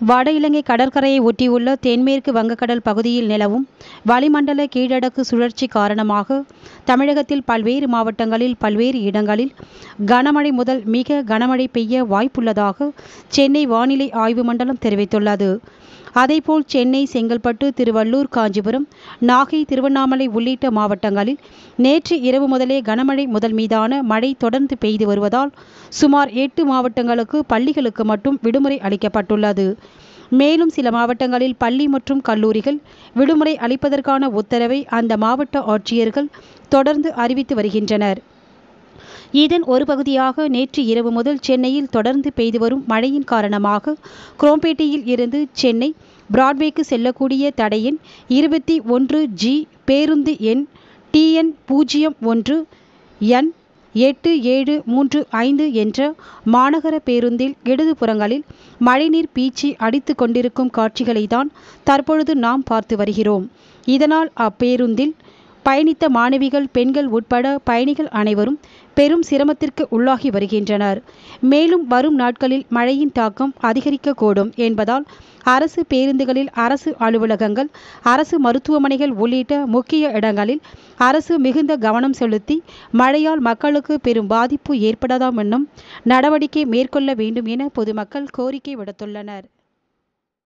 வட இலங்கை கடற்கரையை ஒட்டியுள்ள தென்மேற்கு வங்கக்கடல் பகுதியில் நிலவும் வளிமண்டல கீழடுக்கு சுழற்சி காரணமாக தமிழகத்தில் பல்வேறு மாவட்டங்களில் பல்வேறு இடங்களில் கனமழை முதல் மிக கனமழை பெய்ய வாய்ப்புள்ளதாக சென்னை வானிலை ஆய்வு மண்டலம் தெரிவித்துள்ளது அதேபோல் சென்னை செங்கல்பட்டு திருவள்ளூர் காஞ்சிபுரம் நாகை திருவண்ணாமலை உள்ளிட்ட மாவட்டங்களில் நேற்று இரவு முதலே கனமழை முதல் மீதான மழை தொடர்ந்து பெய்து வருவதால் சுமார் எட்டு மாவட்டங்களுக்கு பள்ளிகளுக்கு மட்டும் விடுமுறை அளிக்கப்பட்டுள்ளது மேலும் சில மாவட்டங்களில் பள்ளி மற்றும் கல்லூரிகள் விடுமுறை அளிப்பதற்கான உத்தரவை அந்த மாவட்ட ஆட்சியர்கள் தொடர்ந்து அறிவித்து வருகின்றனர் இதன் ஒரு பகுதியாக நேற்று இரவு முதல் சென்னையில் தொடர்ந்து பெய்து வரும் மழையின் காரணமாக குரோம்பேட்டையில் இருந்து சென்னை பிராட்வேக்கு செல்லக்கூடிய தடையின் இருபத்தி ஒன்று ஜி பேருந்து எண் டிஎன் பூஜ்ஜியம் ஒன்று என் எட்டு ஏழு மூன்று ஐந்து என்ற மாநகர பேருந்தில் இடதுபுறங்களில் மழைநீர் பீச்சி அடித்து கொண்டிருக்கும் காட்சிகளை தான் தற்பொழுது நாம் பார்த்து வருகிறோம் இதனால் அப்பேருந்தில் பயணித்த மாணவிகள் பெண்கள் உட்பட பயணிகள் அனைவரும் பெரும் சிரமத்திற்கு உள்ளாகி வருகின்றனர் மேலும் வரும் நாட்களில் மழையின் தாக்கம் அதிகரிக்கக்கூடும் என்பதால் அரசு பேருந்துகளில் அரசு அலுவலகங்கள் அரசு மருத்துவமனைகள் உள்ளிட்ட முக்கிய இடங்களில் அரசு மிகுந்த கவனம் செலுத்தி மழையால் மக்களுக்கு பெரும் பாதிப்பு ஏற்படாதாம் என்னும் நடவடிக்கை மேற்கொள்ள வேண்டும் என பொதுமக்கள் கோரிக்கை விடுத்துள்ளனர்